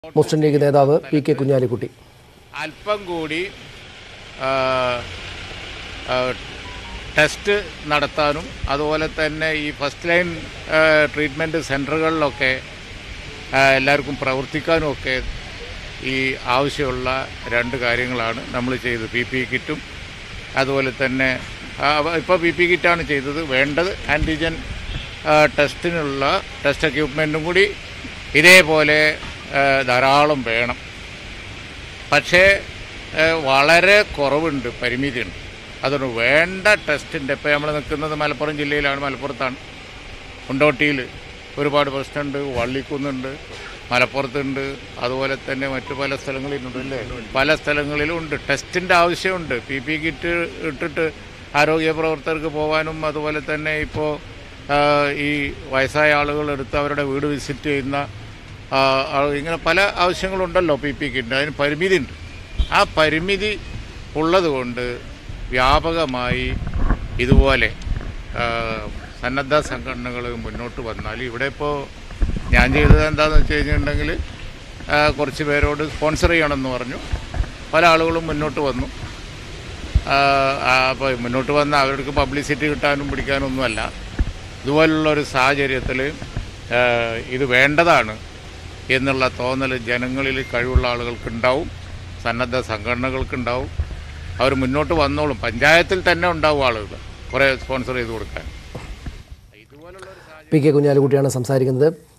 മുസ്ലിം ലീഗ് നേതാവ് P K Kunhalikutty അല്പം കൂടി ആ, ആ, ടെസ്റ്റ് നടത്താനും അതുപോലെ തന്നെ ഈ ഫസ്റ്റ് ലൈൻ ആ, ട്രീറ്റ്മെൻറ്റ് സെൻറ്ററുകളിലൊക്കെ ആ, എല്ലാവർക്കും പ്രവർത്തിക്കാനും ഒക്കെ ഈ ആവശ്യമുള്ള രണ്ട് കാര്യങ്ങളാണ് നമ്മൾ ചെയ്തത് പി പി കിറ്റും അതുപോലെ തന്നെ ഇപ്പോൾ പി പി കിറ്റാണ് ചെയ്തത് വേണ്ടത് ആൻറ്റിജൻ ആ, ടെസ്റ്റിനുള്ള ടെസ്റ്റ് എക്യുപ്മെൻറ്റും കൂടി ഇതേപോലെ ആ, ധാരാളം വേണം പക്ഷേ ഏഹ്, വളരെ കുറവുണ്ട് പരിമിതിയുണ്ട് അതുകൊണ്ട് വേണ്ട ടെസ്റ്റിൻ്റെ ഇപ്പോൾ നമ്മൾ നിൽക്കുന്നത് മലപ്പുറം ജില്ലയിലാണ് മലപ്പുറത്താണ് കൊണ്ടോട്ടിയിൽ ഒരുപാട് പ്രശ്നമുണ്ട് വള്ളിക്കുന്നുണ്ട് മലപ്പുറത്തുണ്ട് അതുപോലെ തന്നെ മറ്റു പല സ്ഥലങ്ങളിലുണ്ട് അല്ലേ പല സ്ഥലങ്ങളിലും ഉണ്ട് ടെസ്റ്റിൻ്റെ ആവശ്യമുണ്ട് പി പി കിറ്റ് ഇട്ടിട്ട് ആരോഗ്യ പ്രവർത്തകർക്ക് പോകാനും അതുപോലെ തന്നെ ഇപ്പോൾ ഈ വയസ്സായ ആളുകൾ എടുത്ത് അവരുടെ വീട് വിസിറ്റ് ചെയ്യുന്ന ആ, ആ, ഇങ്ങനെ പല ആവശ്യങ്ങളുണ്ടല്ലോ പി പി കിറ്റ് അതിന് പരിമിതി ഉണ്ട് ആ പരിമിതി ഉള്ളതുകൊണ്ട് വ്യാപകമായി ഇതുപോലെ ആ, സന്നദ്ധ സംഘടനകൾ മുന്നോട്ട് വന്നാൽ ഇവിടെ ഇപ്പോൾ ഞാൻ ചെയ്തത് എന്താണെന്ന് വെച്ച് കഴിഞ്ഞിട്ടുണ്ടെങ്കിൽ ആ, കുറച്ച് പേരോട് സ്പോൺസർ ചെയ്യണമെന്ന് പറഞ്ഞു പല ആളുകളും മുന്നോട്ട് വന്നു അപ്പോൾ മുന്നോട്ട് വന്ന അവർക്ക് പബ്ലിസിറ്റി കിട്ടാനും പിടിക്കാനൊന്നുമല്ല ഇതുപോലുള്ള ഒരു സാഹചര്യത്തിൽ ഇത് വേണ്ടതാണ് എന്നുള്ള തോന്നൽ ജനങ്ങളിൽ കഴിവുള്ള ആളുകൾക്കുണ്ടാവും സന്നദ്ധ സംഘടനകൾക്കുണ്ടാവും അവർ മുന്നോട്ട് വന്നോളും പഞ്ചായത്തിൽ തന്നെ ഉണ്ടാവും ആളുകൾ കുറേ സ്പോൺസർ ചെയ്ത് കൊടുക്കാൻ ഇതുപോലുള്ള ഒരു സാഹചര്യം പി കെ കുഞ്ഞാലിക്കുട്ടിയാണ് സംസാരിക്കുന്നത്